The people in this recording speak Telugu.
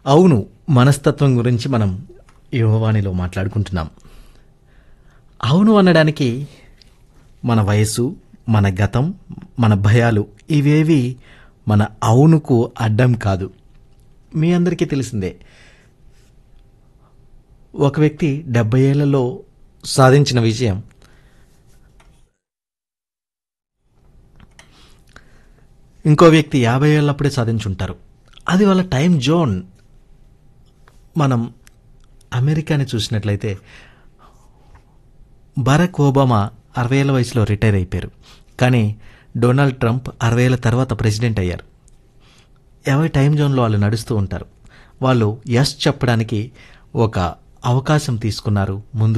అవును మనస్తత్వం గురించి మనం యువవాణిలో మాట్లాడుకుంటున్నాం అవును అనడానికి మన వయసు మన గతం మన భయాలు ఇవేవి మన అవునుకు అడ్డం కాదు మీ అందరికీ తెలిసిందే ఒక వ్యక్తి డెబ్బై ఏళ్లలో సాధించిన విజయం ఇంకో వ్యక్తి యాభై ఏళ్ళప్పుడే సాధించుంటారు అది వాళ్ళ టైం జోన్ మనం అమెరికాని చూసినట్లయితే బరాక్ ఒబామా అరవై ఏళ్ళ వయసులో రిటైర్ అయిపోయారు కానీ డొనాల్డ్ ట్రంప్ అరవై ఏళ్ళ తర్వాత ప్రెసిడెంట్ అయ్యారు ఎవరి టైం జోన్లో వాళ్ళు నడుస్తూ ఉంటారు వాళ్ళు ఎస్ చెప్పడానికి ఒక అవకాశం తీసుకున్నారు ముందు